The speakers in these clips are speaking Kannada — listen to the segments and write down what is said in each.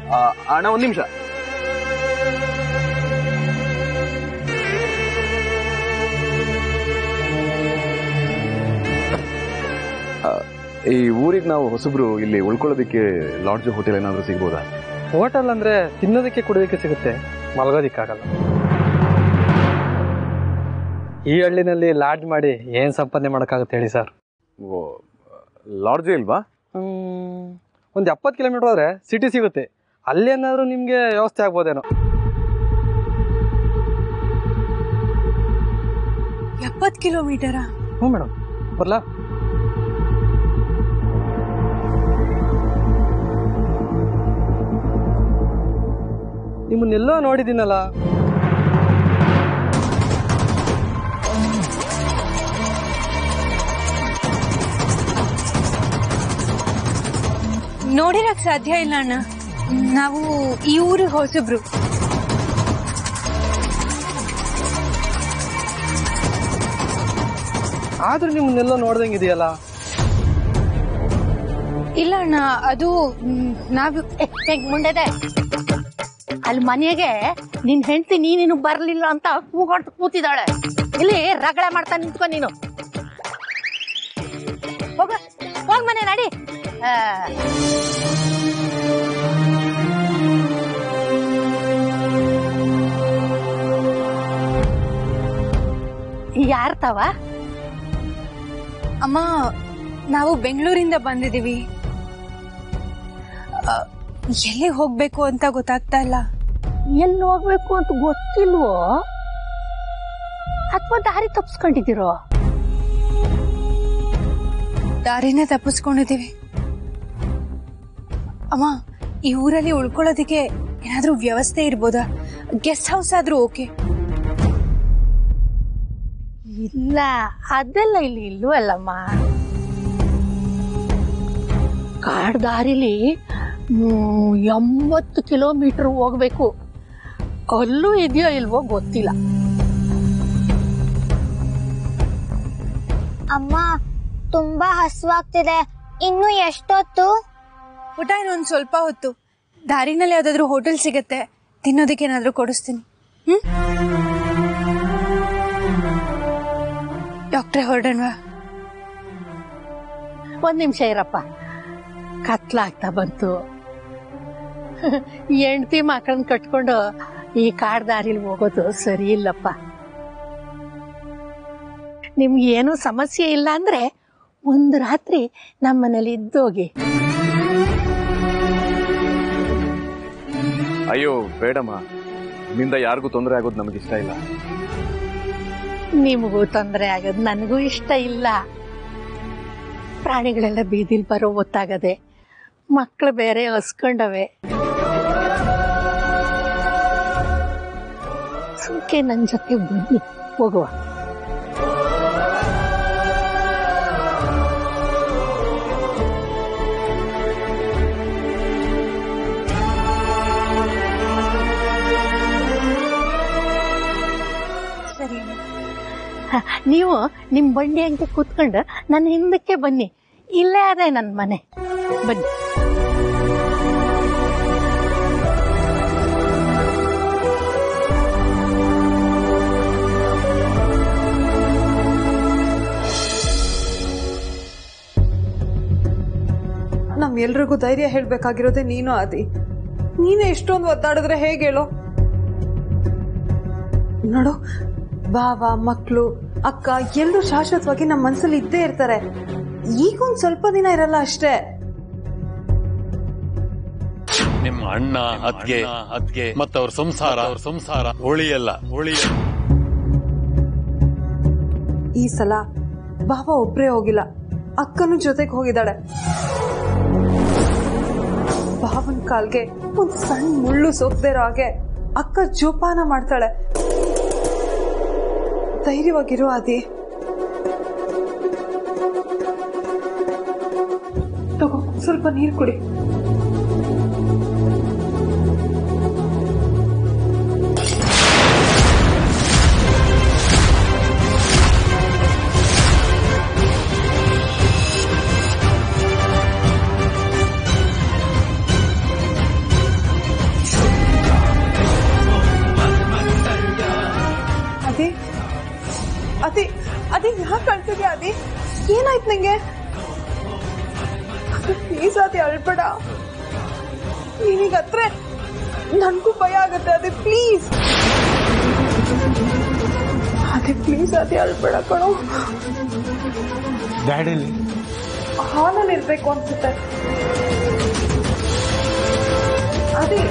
ಆ, ಅಣ್ಣ ಒಂದ್ ನಿಮಿಷ ಈ ಊರಿಗೆ ನಾವು ಹೊಸಬ್ರು ಇಲ್ಲಿ ಉಳ್ಕೊಳ್ಳೋದಕ್ಕೆ ಲಾಡ್ಜ್ ಹೋಟೆಲ್ ಏನಾದ್ರು ಸಿಗ್ಬೋದಾ ಹೋಟೆಲ್ ಅಂದ್ರೆ ತಿನ್ನೋದಕ್ಕೆ ಕುಡಿಯೋದಕ್ಕೆ ಸಿಗುತ್ತೆ ಮಲಗೋದಿಕ್ಕಾಗಲ್ಲ ಈ ಹಳ್ಳಿನಲ್ಲಿ ಲಾಡ್ಜ್ ಮಾಡಿ ಏನ್ ಸಂಪಾದನೆ ಮಾಡೋಕ್ಕಾಗುತ್ತೆ ಹೇಳಿ ಸರ್ ಓ ಲಾಡ್ಜೇ ಇಲ್ವಾ ಒಂದು ಎಪ್ಪತ್ತು ಕಿಲೋಮೀಟರ್ ಹೋದ್ರೆ ಸಿಟಿ ಸಿಗುತ್ತೆ ಅಲ್ಲಿ ಏನಾದ್ರು ನಿಮ್ಗೆ ವ್ಯವಸ್ಥೆ ಆಗ್ಬೋದೇನೋ ಎಪ್ಪತ್ತು ಕಿಲೋಮೀಟರಾ ಹ್ಞೂ ಮೇಡಮ್ ಬರ್ಲಾ ನಿಮ್ಮನ್ನೆಲ್ಲೋ ನೋಡಿದ್ದೀನಲ್ಲ ನೋಡಿರಕ್ ಸಾಧ್ಯ ಇಲ್ಲ ಅಣ್ಣ ನಾವು ಈ ಊರಿಗೆ ಹೊಸಬ್ರು ಆದ್ರೂ ನಿಮ್ಮನ್ನೆಲ್ಲೋ ನೋಡ್ದಂಗೆ ಇದೆಯಲ್ಲ ಇಲ್ಲ ಅಣ್ಣ ಅದು ಮ್, ನಾವು ಮುಂಡೆದೆ ಅಲ್ಲಿ ಮನೆಗೆ ನಿನ್ ಹೆಂಡತಿ ನೀನಿನ್ನು ಬರ್ಲಿಲ್ಲ ಅಂತ ಕೂಗಾಡ್ತು ಕೂತಿದ್ದಾಳೆ ಇಲ್ಲಿ ರಗಳೆ ಮಾಡ್ತಾ ನಿಂತ್ಕೊ ನೀನು ಹೋಗ ಹೋಗ್ ಮನೆ ನಡಿ ಆ. ಯಾರ್ತವ ಅಮ್ಮ ನಾವು ಬೆಂಗಳೂರಿಂದ ಬಂದಿದೀವಿ ಅ, ಎಲ್ಲಿ ಹೋಗ್ಬೇಕು ಅಂತ ಗೊತ್ತಾಗ್ತಾ ಇಲ್ಲ ಎಲ್ಲಿ ಹೋಗ್ಬೇಕು ಅಂತ ಗೊತ್ತಿಲ್ವೋ ಅಥವಾ ದಾರಿ ತಪ್ಪಿಸ್ಕೊಂಡಿದ್ದೀರೋ ದಾರಿನ ತಪ್ಪಿಸ್ಕೊಂಡಿದೀವಿ ಅಮ್ಮ ಈ ಊರಲ್ಲಿ ಉಳ್ಕೊಳ್ಳೋದಿಕ್ಕೆ ಏನಾದ್ರೂ ವ್ಯವಸ್ಥೆ ಇರ್ಬೋದಾ ಗೆಸ್ಟ್ ಹೌಸ್ ಆದ್ರೂ ಓಕೆ ಇಲ್ಲ ಅದೆಲ್ಲ ಇಲ್ಲಿ ಇಲ್ವಲ್ಲಮ್ಮ ಕಾಡ್ ದಾರಿಲಿ ಮ್, ಎಂಬತ್ತು ಕಿಲೋಮೀಟರ್ ಹೋಗ್ಬೇಕು ಅಲ್ಲೂ ಇದೆಯೋ ಇಲ್ವೋ ಗೊತ್ತಿಲ್ಲ ಅಮ್ಮ ತುಂಬಾ ಹಸುವಾಗ್ತಿದೆ ಇನ್ನು ಎಷ್ಟೊತ್ತು ಊಟ ಇನ್ನೊಂದು ಸ್ವಲ್ಪ ಹೊತ್ತು ದಾರಿನಲ್ಲಿ ಯಾವ್ದಾದ್ರು ಹೋಟೆಲ್ ಸಿಗತ್ತೆ ತಿನ್ನೋದಕ್ಕೆ ಏನಾದ್ರೂ ಕೊಡಿಸ್ತೀನಿ ಹ್ಮ್ ಡಾಕ್ಟ್ರೆ ಹೊರಡೋಣವಾ ಒಂದ್ ನಿಮಿಷ ಇರಪ್ಪ ಕತ್ಲಾಗ್ತಾ ಬಂತು ಹೆಂಡತಿ ಮಕ್ಕಳನ್ನ ಕಟ್ಕೊಂಡು ಈ ಕಾಡ್ ದಾರಿಲಿ ಹೋಗೋದು ಸರಿ ಇಲ್ಲಪ್ಪ ನಿಮ್ಗೆ ಏನೂ ಸಮಸ್ಯೆ ಇಲ್ಲ ಅಂದ್ರೆ ಒಂದು ರಾತ್ರಿ ನಮ್ಮನೇಲಿ ಇದ್ದೋಗಿ ಅಯ್ಯೋ ಬೇಡಮ್ಮ ನಿಂದ ಯಾರಿಗೂ ತೊಂದರೆ ಆಗೋದು ನಮಗೆ ಇಷ್ಟ ಇಲ್ಲ ನಿಮಗೂ ತೊಂದರೆ ಆಗೋದು ನನಗೂ ಇಷ್ಟ ಇಲ್ಲ ಪ್ರಾಣಿಗಳೆಲ್ಲ ಬೀದಿಲ್ ಬರೋ ಹೊತ್ತಾಗದೆ ಮಕ್ಕಳು ಬೇರೆ ಹಸ್ಕೊಂಡವೆ ಸುಮ್ಕೆ ನನ್ನ ಜೊತೆ ಬನ್ನಿ ಹೋಗುವ ಸರಿ ಅಮ್ಮ. ಹ, ನೀವು ನಿಮ್ ಬಂಡಿ ಹಂಗೆ ಕೂತ್ಕೊಂಡು ನನ್ನ ಹಿಂದಕ್ಕೆ ಬನ್ನಿ ಇಲ್ಲೇ ಅದೇ ನನ್ನ ಮನೆ ಬನ್ನಿ ನಮ್ ಎಲ್ರಿಗೂ ಧೈರ್ಯ ಹೇಳ್ಬೇಕಾಗಿರೋದೇ ನೀನು ಆದಿ ನೀನೇ ಎಷ್ಟೊಂದು ಒದ್ದಾಡಿದ್ರೆ ಹೇಗೆ ಹೇಳೋ ನೋಡು ಭಾವ ಮಕ್ಕಳು ಅಕ್ಕ ಎಲ್ಲರೂ ಶಾಶ್ವತವಾಗಿ ನಮ್ಮ ಮನಸ್ಸಲ್ಲಿ ಇದ್ದೇ ಇರ್ತಾರೆ ಈಗೊಂದ್ ಸ್ವಲ್ಪ ದಿನ ಇರಲ್ಲ ಅಷ್ಟೇ ನಿಮ್ಮ ಅಣ್ಣ ಅದ್ಗೆ ಅದ್ಗೆ ಮತ್ತ ಅವ್ರ ಸಂಸಾರ ಅವ್ರ ಸಂಸಾರ ಉಳಿಯಲ್ಲ ಉಳಿಯಲ್ಲ ಈ ಸಲ ಭಾವ ಒಬ್ರೇ ಹೋಗಿಲ್ಲ ಅಕ್ಕನೂ ಜೊತೆಗೆ ಹೋಗಿದ್ದಾಳೆ ಭಾವನ್ ಕಾಲ್ಗೆ ಒಂದ್ ಸಣ್ಣ ಮುಳ್ಳು ಸೋಕ್ದೇ ಇರೋ ಹಾಗೆ ಅಕ್ಕ ಜೋಪಾನ ಮಾಡ್ತಾಳೆ ಧೈರ್ಯವಾಗಿರೋ ಆದಿ ತಗೋ ಸ್ವಲ್ಪ ನೀರು ಕುಡಿ ಅದಿ ಅದಿ ಯಾಕೆ ಅಳ್ತಿದ್ಯಾ ಅದಿ ಏನಾಯ್ತು ನಂಗೆ ಪ್ಲೀಸ್ ಅದಿ ಅಳ್ಬೇಡ ನೀನೀಗ ಹತ್ರ ನನ್ಗೂ ಭಯ ಆಗತ್ತೆ ಅದೇ ಪ್ಲೀಸ್ ಅದೇ ಪ್ಲೀಸ್ ಅದೇ ಅಳ್ಬೇಡ ಕಣೋ ಡ್ಯಾಡಿಲಿ ಹಾಲಲ್ಲಿ ಇರ್ಬೇಕು ಅನ್ಸುತ್ತೆ ಅದೇ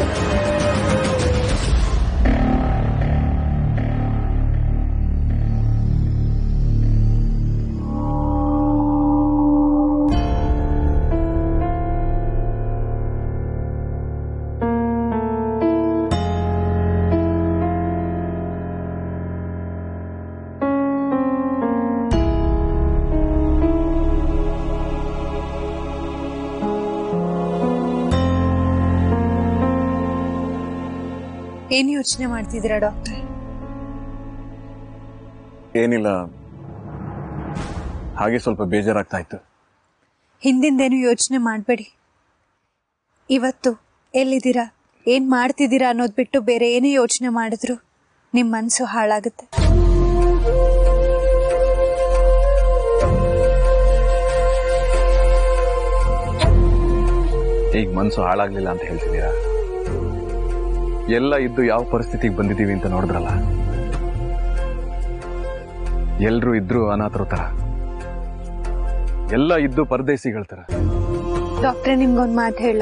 ಏನ್ ಯೋಚನೆ ಮಾಡ್ತಿದ್ದೀರಾ ಡಾಕ್ಟರ್ ಏನಿಲ್ಲ ಹಾಗೆ ಸ್ವಲ್ಪ ಬೇಜಾರಾಗ್ತಾ ಇತ್ತು ಹಿಂದಿಂದೇನು ಯೋಚನೆ ಮಾಡಬೇಡಿ ಇವತ್ತು ಎಲ್ಲಿದ್ದೀರಾ ಏನ್ ಮಾಡ್ತಿದ್ದೀರಾ ಅನ್ನೋದು ಬಿಟ್ಟು ಬೇರೆ ಏನೇ ಯೋಚನೆ ಮಾಡಿದ್ರು ನಿಮ್ಮ ಮನಸ್ಸು ಹಾಳಾಗುತ್ತೆ ಈಗ ಮನ್ಸು ಹಾಳಾಗ್ಲಿಲ್ಲ ಅಂತ ಹೇಳ್ತಿದ್ದೀರಾ ಎಲ್ಲ ಇದ್ದು ಯಾವ ಪರಿಸ್ಥಿತಿಗೆ ಬಂದಿದ್ದೀವಿ ಅಂತ ನೋಡಿದ್ರಲ್ಲ ಎಲ್ರೂ ಇದ್ರು ಅನಾಥರ ತರ ಎಲ್ಲ ಇದ್ದು ಪರದೇಸಿಗಳ ತರ ಡಾಕ್ಟ್ರೆ ನಿಮ್ಗೊಂದು ಮಾತು ಹೇಳ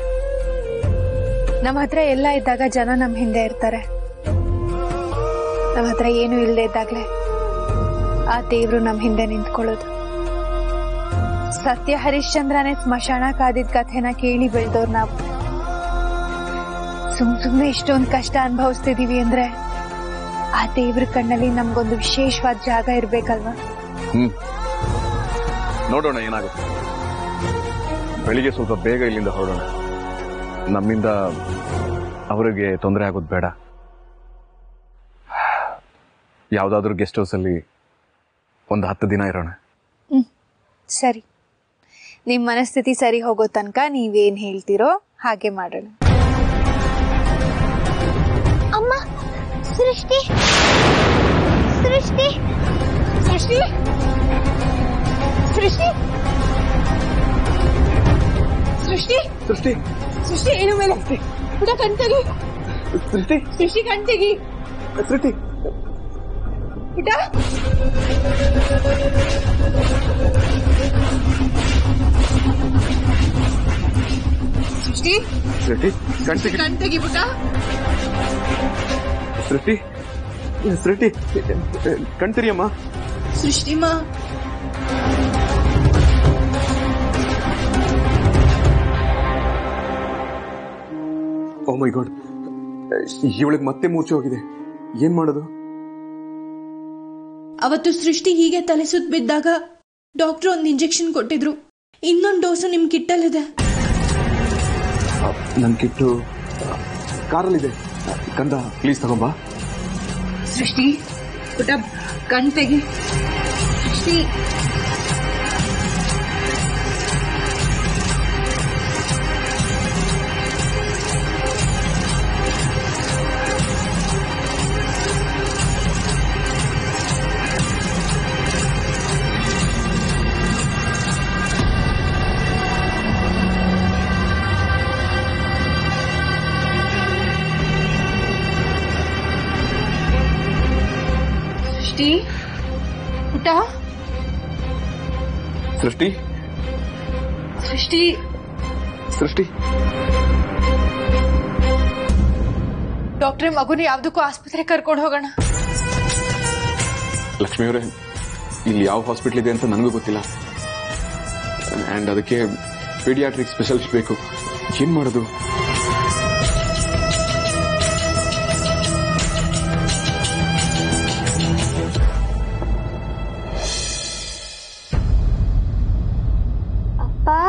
ನಮ್ಮ ಹತ್ರ ಎಲ್ಲ ಇದ್ದಾಗ ಜನ ನಮ್ಮ ಹಿಂದೆ ಇರ್ತಾರೆ ನಮ್ಮ ಹತ್ರ ಏನು ಇಲ್ಲದೆ ಇದ್ದಾಗಲೇ ಆ ದೇವ್ರು ನಮ್ಮ ಹಿಂದೆ ನಿಂತ್ಕೊಳ್ಳೋದು ಸತ್ಯ ಹರಿಶ್ಚಂದ್ರನೇ ಸ್ಮಶಾನ ಕಾದಿದ್ ಕಥೆನ ಕೇಳಿ ಬೆಳೆದವ್ರು ನಾವು ಸುಮ್ ಸುಮ್ನೆ ಇಷ್ಟೊಂದು ಕಷ್ಟ ಅನುಭವಿಸ್ತಿದೀವಿ ಅಂದ್ರೆ ಆ ದೇವ್ರ ಕಣ್ಣಲ್ಲಿ ನಮ್ಗೊಂದು ವಿಶೇಷವಾದ ಜಾಗ ಇರ್ಬೇಕಲ್ವಾ ಹ್ಮ್ ನೋಡೋಣ ಏನಾಗುತ್ತೆ ಬೆಳಿಗ್ಗೆ ಸ್ವಲ್ಪ ಬೇಗ ಇಲ್ಲಿಂದ ಹೊರಡೋಣ ನಮ್ಮಿಂದ ಅವರಿಗೆ ತೊಂದರೆ ಆಗೋದು ಬೇಡ ಯಾವ್ದಾದ್ರು ಗೆಸ್ಟ್ ಹೌಸಲ್ಲಿ ಒಂದು ಹತ್ತು ದಿನ ಇರೋಣ ಸರಿ ನಿಮ್ಮ ಮನಸ್ಥಿತಿ ಸರಿ ಹೋಗೋ ತನಕ ನೀವೇನ್ ಹೇಳ್ತೀರೋ ಹಾಗೆ ಮಾಡೋಣ ಅಮ್ಮ ಸೃಷ್ಟಿ ಸೃಷ್ಟಿ ಸೃಷ್ಟಿ ಸೃಷ್ಟಿ ಸೃಷ್ಟಿ ಸೃಷ್ಟಿ ಸೃಷ್ಟಿ ಏನು ಮೇಲೆ ಪುಟ ಕಣ್ತಗಿ ಸೃಷ್ಟಿ ಸೃಷ್ಟಿ ಕಣ್ತಗಿ ಸೃಷ್ಟಿ ಪುಟ ಸೃಷ್ಟಿ ಸೃಷ್ಟಿ ಕಣ್ಸಿಗೆ ಕಣ್ತಗಿ ಪುಟ ಸೃಷ್ಟಿ ಸೃಷ್ಟಿ ಕಣ್ತಿರಿಯಮ್ಮ ಸೃಷ್ಟಿಮಾ ಓ ಮೈ ಗಾಡ್ ಇವಳಿಗೆ ಮತ್ತೆ ಮೂರ್ಛೆ ಹೋಗಿದೆ ಏನ್ ಮಾಡೋದು ಅವತ್ತು ಸೃಷ್ಟಿ ಹೀಗೆ ತಲೆ ಸುತ್ತ ಬಿದ್ದಾಗ ಡಾಕ್ಟರ್ ಒಂದು ಇಂಜೆಕ್ಷನ್ ಕೊಟ್ಟಿದ್ರು ಇನ್ನೊಂದು ಡೋಸು ನಿಮ್ ಕಿಟ್ಟಲ್ಲಿದೆ ನನ್ ಕಿಟ್ಟು ಕಾರಲ್ಲಿದೆ ಕಂದ ಪ್ಲೀಸ್ ತಗೊಂಬಾ ಸೃಷ್ಟಿ ಪುಟ ಕಣ್ ತೆಗಿ ಸೃಷ್ಟಿ ಸೃಷ್ಟಿ ಪುಟ ಸೃಷ್ಟಿ ಸೃಷ್ಟಿ ಸೃಷ್ಟಿ ಡಾಕ್ಟ್ರೆ ಮಗುನ ಯಾವ್ದಕ್ಕೂ ಆಸ್ಪತ್ರೆ ಕರ್ಕೊಂಡು ಹೋಗೋಣ ಲಕ್ಷ್ಮಿ ಅವರೇ ಇಲ್ಲಿ ಯಾವ ಹಾಸ್ಪಿಟಲ್ ಇದೆ ಅಂತ ನನಗೂ ಗೊತ್ತಿಲ್ಲ ಅಂಡ್ ಅದಕ್ಕೆ ಪೀಡಿಯಾಟ್ರಿಕ್ ಸ್ಪೆಷಲಿಸ್ಟ್ ಬೇಕು ಏನ್ ಮಾಡೋದು ಅಪ್ಪ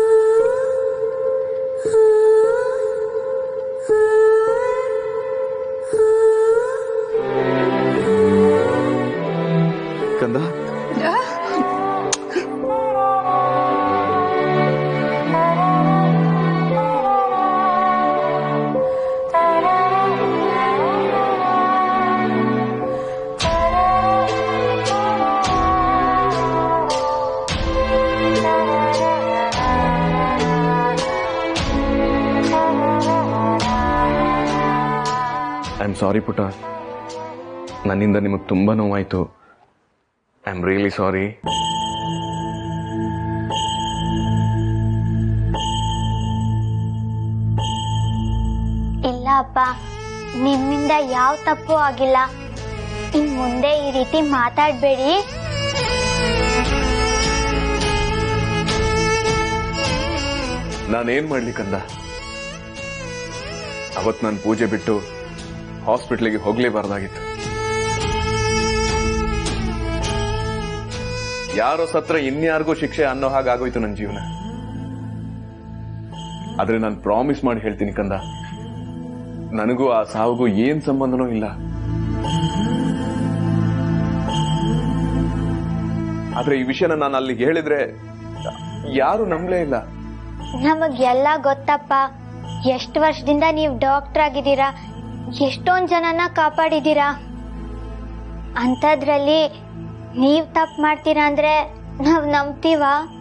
ಕಂದ ಆಮ್ ಸಾರಿ ಪುಟ ನನ್ನಿಂದ ನಿಮಗೆ ತುಂಬ ನೋವಾಯಿತು ಐ ಆಮ್ ರಿಯಲಿ ಸಾರಿ ಇಲ್ಲ ಅಪ್ಪ ನಿಮ್ಮಿಂದ ಯಾವ ತಪ್ಪು ಆಗಿಲ್ಲ ಇನ್ ಮುಂದೆ ಈ ರೀತಿ ಮಾತಾಡ್ಬೇಡಿ ನಾನೇನ್ ಮಾಡ್ಲಿಕ್ಕಂದ ಅವತ್ ನಾನು ಪೂಜೆ ಬಿಟ್ಟು ಹಾಸ್ಪಿಟ್ಲಿಗೆ ಹೋಗ್ಲೇಬಾರ್ದಾಗಿತ್ತು ಯಾರೋ ಸತ್ರ ಇನ್ಯಾರಿಗೂ ಶಿಕ್ಷೆ ಅನ್ನೋ ಹಾಗಾಗೋಯ್ತು ನನ್ನ ಜೀವನ ಆದ್ರೆ ನಾನು ಪ್ರಾಮಿಸ್ ಮಾಡಿ ಹೇಳ್ತೀನಿ ಕಂದ ನನಗೂ ಆ ಸಾವಿಗೂ ಏನ್ ಸಂಬಂಧನೂ ಇಲ್ಲ ಆದ್ರೆ ಈ ವಿಷಯನ ನಾನು ಅಲ್ಲಿಗೆ ಹೇಳಿದ್ರೆ ಯಾರು ನಂಬಲೇ ಇಲ್ಲ ನಮಗೆಲ್ಲ ಗೊತ್ತಪ್ಪ ಎಷ್ಟು ವರ್ಷದಿಂದ ನೀವು ಡಾಕ್ಟರ್ ಆಗಿದ್ದೀರಾ ಎಷ್ಟೊಂದ್ ಜನನ ಕಾಪಾಡಿದ್ದೀರಾ ಅಂಥದ್ರಲ್ಲಿ ನೀವ್ ತಪ್ಪು ಮಾಡ್ತೀರಾ ಅಂದ್ರೆ ನಾವ್ ನಂಬ್ತೀವ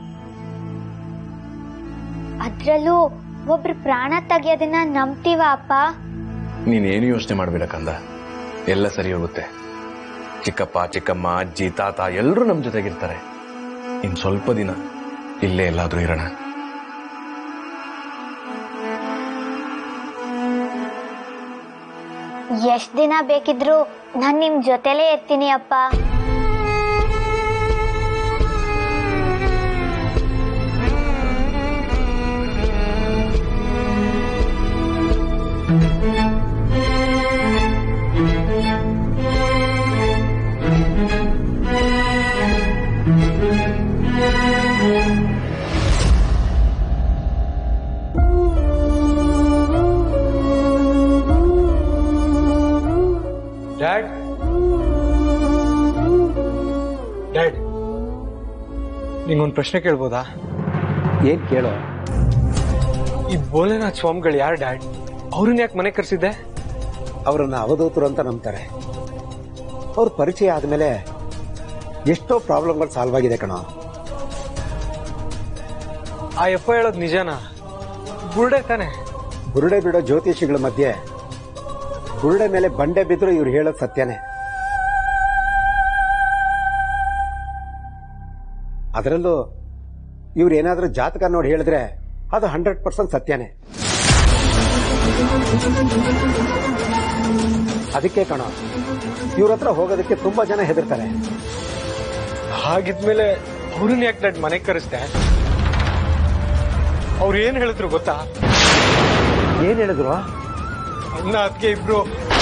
ಅದ್ರಲ್ಲೂ ಒಬ್ರು ಪ್ರಾಣ ತೆಗಿಯೋದನ್ನ ನಂಬ್ತೀವ ಅಪ್ಪ ನೀನೇನು ಯೋಚನೆ ಮಾಡ್ಬೇಡ ಕಂದ ಎಲ್ಲ ಸರಿ ಹೋಗುತ್ತೆ ಚಿಕ್ಕಪ್ಪ ಚಿಕ್ಕಮ್ಮ ಅಜ್ಜಿ ತಾತ ಎಲ್ಲರೂ ನಮ್ ಜೊತೆಗಿರ್ತಾರೆ ಇನ್ ಸ್ವಲ್ಪ ದಿನ ಇಲ್ಲೇ ಎಲ್ಲಾದ್ರೂ ಇರೋಣ ಎಷ್ಟ್ ದಿನ ಬೇಕಿದ್ರು ನಾನ್ ನಿಮ್ ಜೊತೆಲೇ ಇರ್ತೀನಿ ಅಪ್ಪ ಡ್ಯಾಡ್ ಡ್ಯಾಡ್ ನಿಂಗೊಂದು ಪ್ರಶ್ನೆ ಕೇಳ್ಬೋದಾ ಏನ್ ಕೇಳೋ ಈ ಭೋಲೆನಾಥ್ ಸ್ವಾಮಿಗಳು ಯಾರು ಡ್ಯಾಡ್ ಅವ್ರನ್ನ ಯಾಕೆ ಮನೆ ಕರ್ಸಿದ್ದೆ ಅವರನ್ನ ಅವಧೂತರು ಅಂತ ನಂಬ್ತಾರೆ ಅವ್ರ ಪರಿಚಯ ಆದ್ಮೇಲೆ ಎಷ್ಟೋ ಪ್ರಾಬ್ಲಮ್ಗಳು ಸಾಲ್ವ್ ಆಗಿದೆ ಕಣೋ ಆ ಯಪ್ಪ ಹೇಳೋದು ನಿಜನಾ ಬುರುಡೆ ತಾನೆ ಬುರುಡೆ ಬಿಡೋ ಜ್ಯೋತಿಷಿಗಳ ಮಧ್ಯೆ ಬುರುಡೆ ಮೇಲೆ ಬಂಡೆ ಬಿದ್ರು ಇವ್ರು ಹೇಳೋದು ಸತ್ಯನೇ ಅದರಲ್ಲೂ ಇವ್ರು ಏನಾದ್ರೂ ಜಾತಕ ನೋಡಿ ಹೇಳಿದ್ರೆ ಅದು ಹಂಡ್ರೆಡ್ ಪರ್ಸೆಂಟ್ ಸತ್ಯನೇ ಅದಕ್ಕೆ ಕಣೋ ಇವ್ರ ಹತ್ರ ಹೋಗೋದಕ್ಕೆ ತುಂಬಾ ಜನ ಹೆದರ್ತಾರೆ ಹಾಗಿದ್ಮೇಲೆ ಅವ್ರನ್ನ ಯಾಕೆ ಡ್ಯಾಡ್ ಮನೆ ಕರೆಸ್ದೆ ಅವ್ರು ಏನ್ ಹೇಳಿದ್ರು ಗೊತ್ತಾ ಏನ್ ಹೇಳಿದ್ರು ಅಣ್ಣ ಅದಕ್ಕೆ ಇಬ್ರು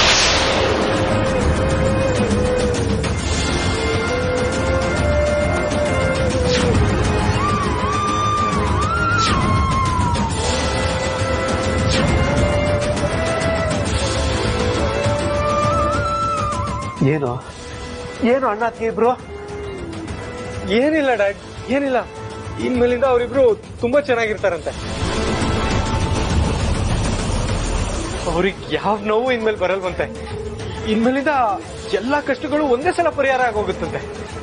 ಏನು ಏನು ಅಣ್ಣ ಅತ್ತಿಗೆ ಇಬ್ರು ಏನಿಲ್ಲ ಡ್ಯಾಡ್ ಏನಿಲ್ಲ ಇನ್ಮೇಲಿಂದ ಅವರಿಬ್ರು ತುಂಬಾ ಚೆನ್ನಾಗಿರ್ತಾರಂತೆ ಅವ್ರಿಗೆ ಯಾವ ನೋವು ಇನ್ಮೇಲೆ ಬರಲ್ವಂತೆ ಇನ್ಮೇಲಿಂದ ಎಲ್ಲಾ ಕಷ್ಟಗಳು ಒಂದೇ ಸಲ ಪರಿಹಾರ ಆಗೋಗುತ್ತಂತೆ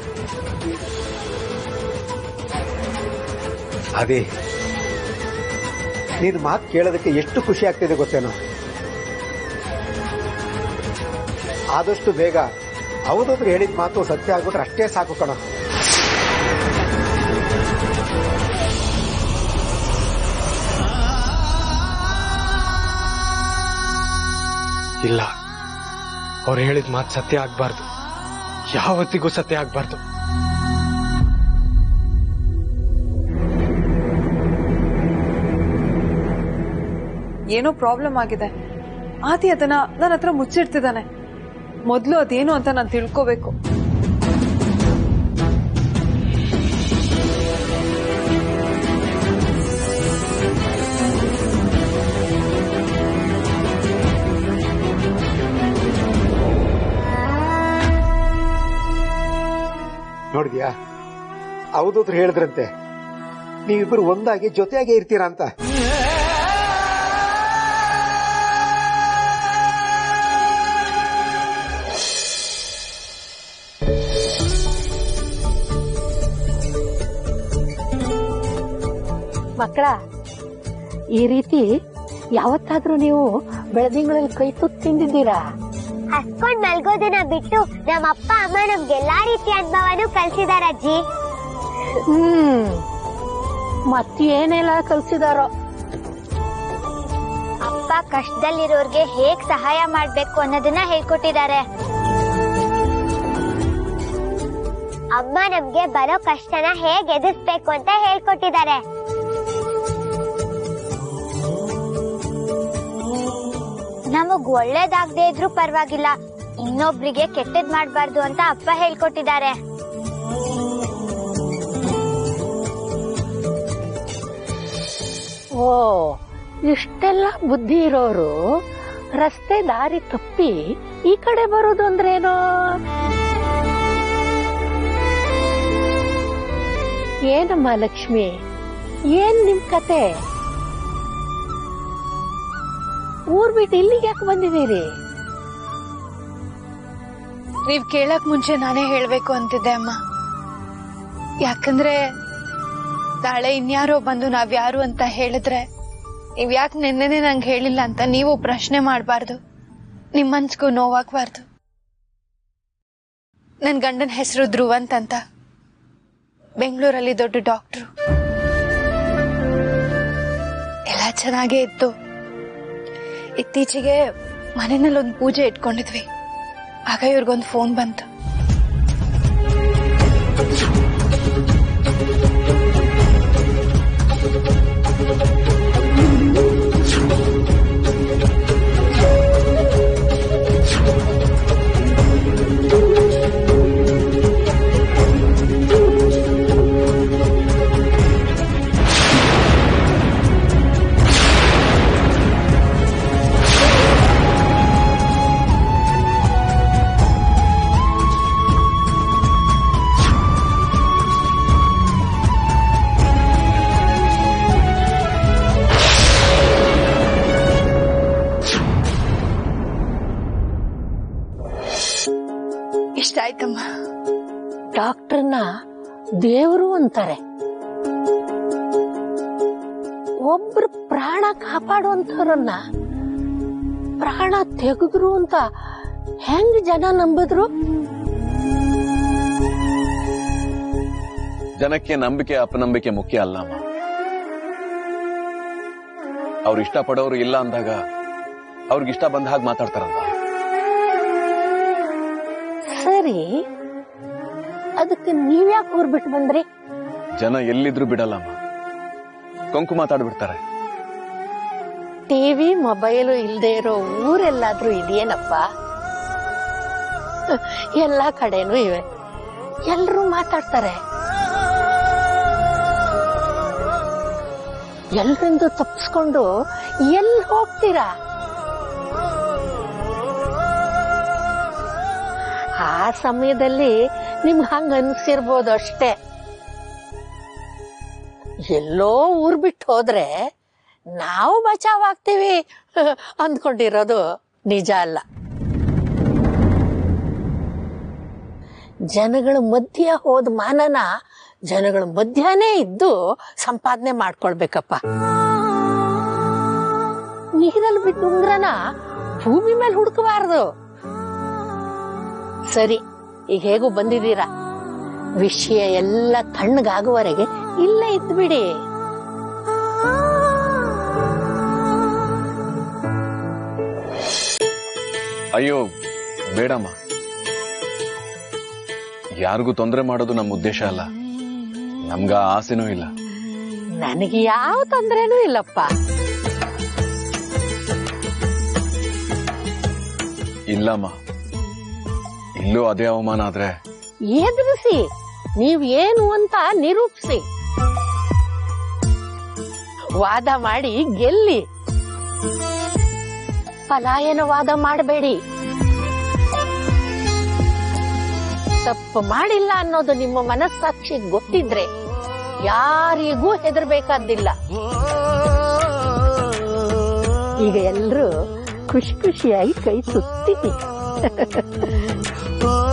ಅದೇ ನೀನ್ ಮಾತು ಕೇಳೋದಕ್ಕೆ ಎಷ್ಟು ಖುಷಿ ಆಗ್ತಿದೆ ಗೊತ್ತೇನೋ ಆದಷ್ಟು ಬೇಗ ಅವಧೂತರು ಹೇಳಿದ ಮಾತು ಸತ್ಯ ಆಗ್ಬಿಟ್ರೆ ಅಷ್ಟೇ ಸಾಕು ಕಣ ಇಲ್ಲ ಅವ್ರು ಹೇಳಿದ ಮಾತು ಸತ್ಯ ಆಗ್ಬಾರ್ದು ಯಾವತ್ತಿಗೂ ಸತ್ಯ ಆಗ್ಬಾರ್ದು ಏನೋ ಪ್ರಾಬ್ಲಮ್ ಆಗಿದೆ ಆದಿ ಅದನ್ನ ನನ್ನ ಹತ್ರ ಮುಚ್ಚಿಡ್ತಿದ್ದಾನೆ ಮೊದಲು ಅದೇನು ಅಂತ ನಾನು ತಿಳ್ಕೋಬೇಕು ನೋಡಿದ್ಯಾ ಅವಧೂತರು ಹೇಳಿದ್ರಂತೆ ನೀವಿಬ್ಬರು ಒಂದಾಗಿ ಜೊತೆಯಾಗಿ ಇರ್ತೀರಾ ಅಂತ ಮಕ್ಕಳ ಈ ರೀತಿ ಯಾವತ್ತಾದ್ರೂ ನೀವು ಬೆಳದಿಂಗಳಲ್ಲಿ ಕೈ ತುತ್ತು ತಿಂದಿದ್ದೀರಾ ಹಸ್ಕೊಂಡ್ ಮಲ್ಗೋದನ್ನ ಬಿಟ್ಟು ನಮ್ಮ ಅಪ್ಪ ಅಮ್ಮ ನಮ್ಗೆ ಎಲ್ಲಾ ರೀತಿ ಅನುಭವನೂ ಕಲ್ಸಿದಾರ ಅಜ್ಜಿ ಹ್ಮ್ ಮತ್ತೇನೆಲ್ಲ ಕಲ್ಸಿದಾರೋ ಅಪ್ಪ ಕಷ್ಟದಲ್ಲಿರೋರ್ಗೆ ಹೇಗ್ ಸಹಾಯ ಮಾಡ್ಬೇಕು ಅನ್ನೋದನ್ನ ಹೇಳ್ಕೊಟ್ಟಿದ್ದಾರೆ ಅಮ್ಮ ನಮ್ಗೆ ಬರೋ ಕಷ್ಟನ ಹೇಗ್ ಎದುರಿಸ್ಬೇಕು ಅಂತ ಹೇಳ್ಕೊಟ್ಟಿದ್ದಾರೆ ನಮಗ್ ಒಳ್ಳೇದಾಗದೆ ಇದ್ರೂ ಪರವಾಗಿಲ್ಲ ಇನ್ನೊಬ್ರಿಗೆ ಕೆಟ್ಟದ್ ಮಾಡ್ಬಾರ್ದು ಅಂತ ಅಪ್ಪ ಹೇಳ್ಕೊಟ್ಟಿದ್ದಾರೆ ಓ ಇಷ್ಟೆಲ್ಲ ಬುದ್ಧಿ ಇರೋರು ರಸ್ತೆ ದಾರಿ ತಪ್ಪಿ ಈ ಕಡೆ ಬರೋದು ಅಂದ್ರೇನೋ ಏನಮ್ಮ ಲಕ್ಷ್ಮಿ ಏನ್ ನಿಮ್ ಕತೆ ಊರ್ ಬಿಟ್ಟು ಇಲ್ಲಿಗೆ ಯಾಕೆ ಬಂದಿದ್ದೀರಿ ನೀವ್ ಕೇಳಕ್ ಮುಂಚೆ ನಾನೇ ಹೇಳ್ಬೇಕು ಅಂತಿದ್ದೆ ಅಮ್ಮ ಯಾಕಂದ್ರೆ ನಾಳೆ ಇನ್ಯಾರೋ ಬಂದು ನಾವ್ಯಾರು ಅಂತ ಹೇಳಿದ್ರೆ ನೀವ್ ಯಾಕೆ ನೆನ್ನೆನೆ ನಂಗೆ ಹೇಳಿಲ್ಲ ಅಂತ ನೀವು ಪ್ರಶ್ನೆ ಮಾಡಬಾರ್ದು ನಿಮ್ ಮನ್ಸ್ಗೂ ನೋವಾಗ್ಬಾರ್ದು ನನ್ ಗಂಡನ ಹೆಸರು ಧ್ರುವಂತ್ ಅಂತ ಬೆಂಗಳೂರಲ್ಲಿ ದೊಡ್ಡ ಡಾಕ್ಟ್ರು ಎಲ್ಲ ಚೆನ್ನಾಗೇ ಇತ್ತು ಇತ್ತೀಚೆಗೆ ಮನೆಯಲ್ಲಿ ಒಂದು ಪೂಜೆ ಇಟ್ಕೊಂಡಿದ್ವಿ ಆಗ ಇವ್ರಿಗೊಂದು ಫೋನ್ ಬಂತು ಇಷ್ಟ ಆಯ್ತಮ್ಮ ಡಾಕ್ಟರ್ನ ದೇವರು ಅಂತಾರೆ ಒಬ್ರು ಪ್ರಾಣ ಕಾಪಾಡುವಂತವ್ರನ್ನ ಪ್ರಾಣ ತೆಗೆದ್ರು ಅಂತ ಹೆಂಗ್ ಜನ ನಂಬಿದ್ರು ಜನಕ್ಕೆ ನಂಬಿಕೆ ಅಪನಂಬಿಕೆ ಮುಖ್ಯ ಅಲ್ಲ ಅಮ್ಮ ಅವ್ರು ಇಷ್ಟಪಡೋರು ಇಲ್ಲ ಅಂದಾಗ ಅವ್ರಿಗೆ ಇಷ್ಟ ಬಂದ ಹಾಗೆ ಮಾತಾಡ್ತಾರಲ್ಲ ಸರಿ ಅದಕ್ಕೆ ನೀವ್ಯಾಕೆ ಊರ್ ಬಿಟ್ಟು ಬಂದ್ರಿ ಜನ ಎಲ್ಲಿದ್ರು ಬಿಡಲ್ಲಮ್ಮ ಕೊಂಕು ಮಾತಾಡ್ಬಿಡ್ತಾರೆ ಟಿವಿ ಮೊಬೈಲು ಇಲ್ದೇ ಇರೋ ಊರೆಲ್ಲಾದ್ರೂ ಇದೆಯೇನಪ್ಪ ಎಲ್ಲಾ ಕಡೆನೂ ಇವೆ ಎಲ್ರೂ ಮಾತಾಡ್ತಾರೆ ಎಲ್ರಿಂದ ತಪ್ಪಿಸ್ಕೊಂಡು ಎಲ್ಲಿ ಹೋಗ್ತೀರಾ ಆ ಸಮಯದಲ್ಲಿ ನಿಮ್ಗೆ ಹಂಗ ಅನ್ಸಿರ್ಬೋದು ಅಷ್ಟೇ ಎಲ್ಲೋ ಊರ್ ಬಿಟ್ಟು ಹೋದ್ರೆ ನಾವು ಬಚಾವ್ ಆಗ್ತೀವಿ ಅಂದ್ಕೊಂಡಿರೋದು ನಿಜ ಅಲ್ಲ ಜನಗಳ ಮಧ್ಯ ಹೋದ ಮಾನನ ಜನಗಳ ಮಧ್ಯನೇ ಇದ್ದು ಸಂಪಾದನೆ ಮಾಡ್ಕೊಳ್ಬೇಕಪ್ಪ ನೀರಲ್ಲಿ ಬಿಟ್ಟು ಉಂಗ್ರನ ಭೂಮಿ ಮೇಲೆ ಹುಡುಕಬಾರ್ದು ಸರಿ ಈಗ ಹೇಗೂ ಬಂದಿದ್ದೀರಾ ವಿಷಯ ಎಲ್ಲ ತಣ್ಣಗಾಗುವವರೆಗೆ ಇಲ್ಲೇ ಇದ್ಬಿಡಿ ಅಯ್ಯೋ ಬೇಡಮ್ಮ ಯಾರಿಗೂ ತೊಂದರೆ ಮಾಡೋದು ನಮ್ಮ ಉದ್ದೇಶ ಅಲ್ಲ ನಮ್ಗ ಆ ಆಸೆನೂ ಇಲ್ಲ ನನಗೆ ಯಾವ ತೊಂದ್ರೆನೂ ಇಲ್ಲಪ್ಪ ಇಲ್ಲಮ್ಮ ಇಲ್ಲೂ ಅದೇ ಅವಮಾನ ಆದ್ರೆ ಎದುರಿಸಿ ನೀವ್ ಏನು ಅಂತ ನಿರೂಪಿಸಿ ವಾದ ಮಾಡಿ ಗೆಲ್ಲಿ ಪಲಾಯನ ವಾದ ಮಾಡಬೇಡಿ ತಪ್ಪು ಮಾಡಿಲ್ಲ ಅನ್ನೋದು ನಿಮ್ಮ ಮನಸ್ಸಾಕ್ಷಿ ಗೊತ್ತಿದ್ರೆ ಯಾರಿಗೂ ಹೆದರ್ಬೇಕಾದಿಲ್ಲ ಈಗ ಎಲ್ರೂ ಖುಷಿ ಖುಷಿಯಾಗಿ ಕೈ ಸುತ್ತೀನಿ